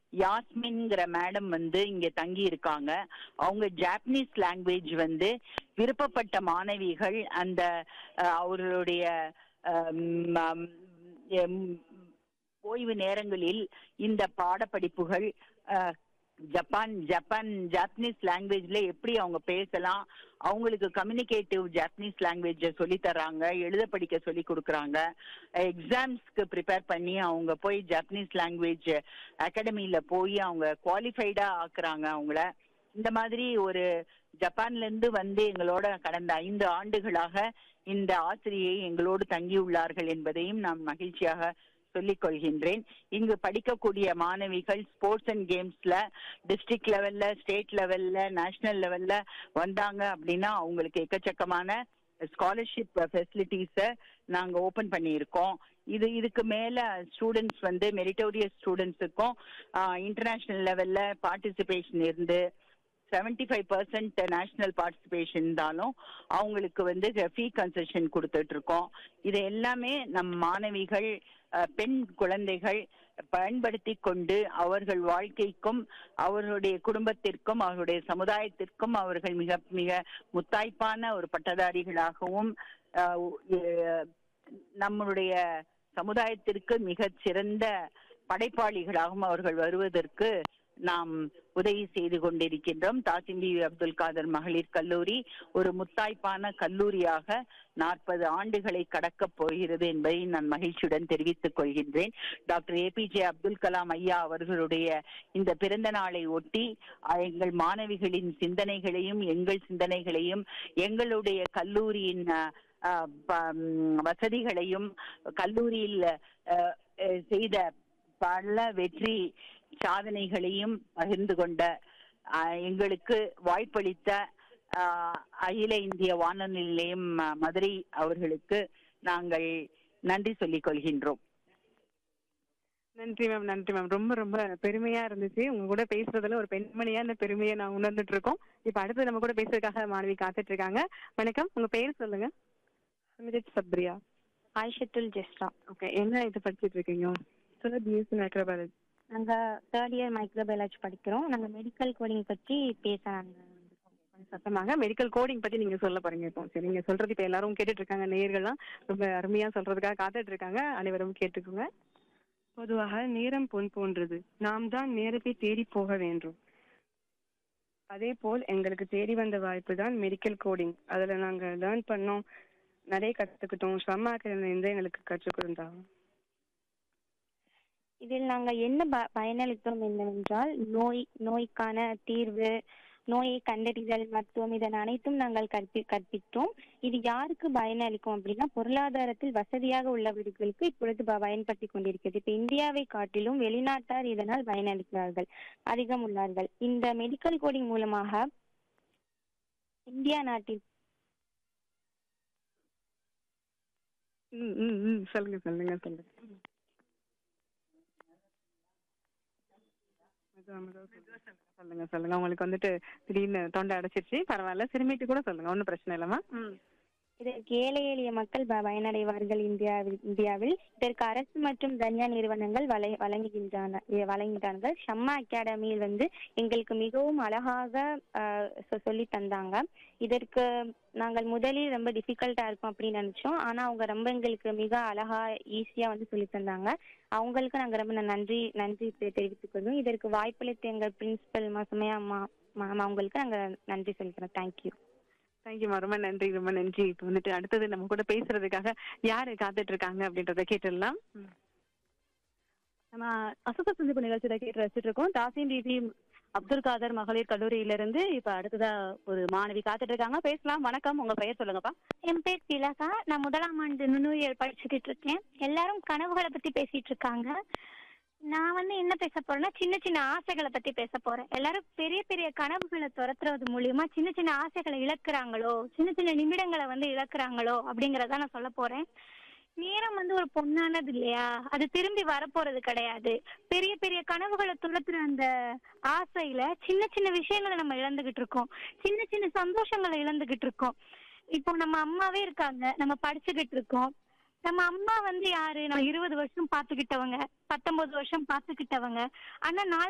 யாஸ்மின்ங்கிற madam வந்து இங்க தங்கி இருக்காங்க அவங்க ஜாப்பனீஸ் லாங்குவேஜ் வந்து விருப்பப்பட்ட மாணவிகள் அந்த அஹ், அவர்களுடைய அம், அம், எம், ஓய்வு நேரங்களில் இந்த பாடப்படிப்புகள் அஹ், ஜப்பான் ஜப்பான் ஜாப்பனீஸ் லாங்குவேஜ்ல எப்படி அவங்க பேசலாம் அவங்களுக்கு கம்யூனிகேட்டிவ் ஜாப்பனீஸ் லாங்குவேஜ சொல்லி தர்றாங்க எழுத படிக்க சொல்லி கொடுக்குறாங்க எக்ஸாம்ஸ்க்கு ப்ரிப்பேர் பண்ணி அவங்க போய் ஜாப்பனீஸ் லாங்குவேஜ் அகாடமியில போய் அவங்க குவாலிஃபைடா ஆக்குறாங்க அவங்கள இந்த மாதிரி ஒரு ஜப்பான்ல இருந்து வந்து எங்களோட கடந்த ஐந்து ஆண்டுகளாக இந்த ஆசிரியை எங்களோடு தங்கியுள்ளார்கள் என்பதையும் நான் மகிழ்ச்சியாக சொல்லிக் கொள்கின்றேன் இங்கு படிக்கக்கூடிய மாணவிகள் ஸ்போர்ட்ஸ் அண்ட் கேம்ஸ்ல டிஸ்ட்ரிக்ட் லெவல்ல ஸ்டேட் லெவல்ல நேஷனல் லெவல்ல வந்தாங்க அப்படின்னா அவங்களுக்கு எக்கச்சக்கமான ஸ்காலர்ஷிப் ஃபெசிலிட்டிஸை நாங்க ஓபன் பண்ணியிருக்கோம் இது இதுக்கு மேல ஸ்டூடெண்ட்ஸ் வந்து மெரிட்டோரியஸ் ஸ்டூடெண்ட்ஸுக்கும் இன்டர்நேஷனல் லெவல்ல பார்ட்டிசிபேஷன் இருந்து seventy five percent national participation இருந்தாலும் அவங்களுக்கு வந்து ஃபீ கன்செஷன் கொடுத்துட்டு இருக்கோம் இது எல்லாமே நம் மாணவிகள் அஹ், பெண் குழந்தைகள் பயன்படுத்தி கொண்டு அவர்கள் வாழ்க்கைக்கும் அவர்களுடைய குடும்பத்திற்கும் அவர்களுடைய சமுதாயத்திற்கும் அவர்கள் மிக மிக முத்தாய்ப்பான ஒரு பட்டதாரிகளாகவும் அஹ், எ- நம்மளுடைய சமுதாயத்திற்கு மிகச் சிறந்த படைப்பாளிகளாகவும் அவர்கள் வருவதற்கு நாம் உதவி செய்து கொண்டிருக்கின்றோம் தாசிம் பிவி அப்துல் காதர் மகளிர் கல்லூரி ஒரு முத்தாய்ப்பான கல்லூரியாக நாற்பது ஆண்டுகளை கடக்கப் போகிறது என்பதை நான் மகிழ்ச்சியுடன் தெரிவித்துக் கொள்கின்றேன் டாக்டர் ஏபிஜே அப்துல் கலாம் ஐயா அவர்களுடைய இந்த பிறந்த நாளை ஒட்டி அஹ், எங்கள் மாணவிகளின் சிந்தனைகளையும் எங்கள் சிந்தனைகளையும் எங்களுடைய கல்லூரியின் அஹ், அஹ், ப- ம், வசதிகளையும் கல்லூரியில் அஹ், அஹ், செய்த பல வெற்றி சாதனைகளையும் பகிர்ந்து கொண்ட அஹ், எங்களுக்கு வாய்ப்பளித்த அஹ், அகில இந்திய வானொலி நிலையம் அஹ், மதுரை அவர்களுக்கு நாங்கள் நன்றி சொல்லிக் கொள்கின்றோம் நன்றி மேம் நன்றி மேம் ரொம்ப ரொம்ப பெருமையா இருந்துச்சு உங்க கூட பேசுறதுல ஒரு பெண்மணியா இந்த பெருமையை நான் உணர்ந்துட்டு இருக்கோம் இப்ப அடுத்து நம்ம கூட பேசுறதுக்காக மாணவி காத்துட்டு இருக்காங்க வணக்கம் உங்க பேர் சொல்லுங்க அமிரித் சப்ரியா ஆயிஷத்துல் ஜெஸ்ரா ஓகே என்ன இது படிச்சிட்டு இருக்கீங்க சொல்ல பிஎஸ்சி மைக்ரோபாலஜி நாங்க தேர்ட் இயர் மைக்ரோபயாலஜி படிக்கிறோம் நாங்க மெடிக்கல் கோடிங் பற்றி பேச நாங்க வந்திருக்கோம். சத்தமாக மெடிக்கல் கோடிங் பத்தி நீங்க சொல்ல போறீங்க இப்போ சரி நீங்க சொல்றது இப்ப எல்லாரும் கேட்டுட்டு இருக்காங்க நேயர்கள்லாம் ரொம்ப அருமையா சொல்றதுக்காக காத்துட்டு இருக்காங்க அனைவரும் கேட்டுக்கோங்க பொதுவாக நேரம் பொன் போன்றது நாம் தான் நேரத்தை தேடி போக வேண்டும் அதே போல் எங்களுக்கு தேடி வந்த வாய்ப்பு தான் மெடிக்கல் கோடிங் அதுல நாங்க லேர்ன் பண்ணோம் நிறைய கத்துக்கிட்டோம் ஷர்மா இருந்து எங்களுக்கு கற்றுக் கொடுத்தாங்க இதில் நாங்க என்ன ப பயனளித்தோம் என்னவென்றால் நோய் நோய்க்கான தீர்வு நோயை கண்டறிதல் மருத்துவம் இதன் அனைத்தும் நாங்கள் கற்பி கற்பித்தோம் இது யாருக்கு பயனளிக்கும் அப்படின்னா பொருளாதாரத்தில் வசதியாக உள்ளவர்களுக்கு இப்பொழுது ப- பயன்படுத்தி கொண்டிருக்கிறது இப்ப இந்தியாவை காட்டிலும் வெளிநாட்டார் இதனால் பயனளிக்கிறார்கள் அதிகம் உள்ளார்கள் இந்த மெடிக்கல் கோடிங் மூலமாக இந்தியா நாட்டில் ம் ம் ம் சொல்லுங்க சொல்லுங்க சொல்லுங்க மெதுவா, மெதுவா சொல்லுங்க. சொல்லுங்க சொல்லுங்க உங்களுக்கு வந்துட்டு திடீர்னு தொண்டை அடைச்சிருச்சு பரவாயில்ல சிறுமிட்டு கூட சொல்லுங்க ஒன்றும் பிரச்சனை இல்லைம்மா ம் இதற்கு ஏழை எளிய மக்கள் ப- பயனடைவார்கள் இந்தியாவில் இந்தியாவில் இதற்கு அரசு மற்றும் தனியார் நிறுவனங்கள் வழ வழங்குகின்றன இ- வழங்குகிறார்கள் ஷம்மா அகாடமியில் வந்து எங்களுக்கு மிகவும் அழகாக ஆஹ், சொ- சொல்லி தந்தாங்க இதற்கு நாங்கள் முதலில் ரொம்ப டிஃபிகல்ட்டா இருக்கும் அப்படின்னு நினைச்சோம் ஆனா அவங்க ரொம்ப எங்களுக்கு மிக அழகா ஈஸியா வந்து சொல்லி தந்தாங்க அவங்களுக்கு நாங்க ரொம்ப ந- நன்றி நன்றி தெ- தெரிவித்துக் கொள்வோம் இதற்கு வாய்ப்பளித்த எங்கள் பிரின்சிபல் மாசமையா அம்மா மேம் அவங்களுக்கு நாங்க நன்றி சொல்லிக்கிறோம் தேங்க்யூ தேங்க்யூமா ரொம்ப நன்றி ரொம்ப நன்றி இப்போ வந்துட்டு அடுத்தது நம்ம கூட பேசுறதுக்காக யாரு காத்துட்டு இருக்காங்க அப்படின்றத கேட்டுடலாம் நம்ம அசுத்த சந்திப்பு நிகழ்ச்சியில கேட்டு ரசிச்சுட்டு இருக்கோம் தாசின் டிவி அப்துல் காதர் மகளிர் கல்லூரியில இருந்து இப்ப அடுத்ததா ஒரு மாணவி காத்துட்டு இருக்காங்க பேசலாம் வணக்கம் உங்க பெயர் சொல்லுங்கப்பா என் பேர் திலகா நான் முதலாம் ஆண்டு நுண்ணுயிரியல் படிச்சுக்கிட்டு இருக்கேன் எல்லாரும் கனவுகளை பத்தி பேசிட்டு இருக்காங்க நான் வந்து என்ன பேச போறேன்னா சின்ன சின்ன ஆசைகளை பத்தி பேச போறேன் எல்லாரும் பெரிய பெரிய கனவுகளை துரத்துறது மூலியமா சின்ன சின்ன ஆசைகளை இழக்கிறாங்களோ சின்ன சின்ன நிமிடங்களை வந்து இழக்கிறாங்களோ அப்படிங்கறத நான் சொல்ல போறேன் நேரம் வந்து ஒரு பொண்ணானது இல்லையா அது திரும்பி வரப்போறது கிடையாது பெரிய பெரிய கனவுகளை துரத்துற அந்த ஆசையில சின்ன சின்ன விஷயங்களை நம்ம இழந்துகிட்டு இருக்கோம் சின்ன சின்ன சந்தோஷங்களை இழந்துகிட்டு இருக்கோம் இப்போ நம்ம அம்மாவே இருக்காங்க நம்ம படிச்சுக்கிட்டு இருக்கோம் நம்ம அம்மா வந்து யாரு நம்ம இருபது வருஷம் பாத்துக்கிட்டவங்க பத்தொன்பது வருஷம் பாத்துக்கிட்டவங்க ஆனா நாளை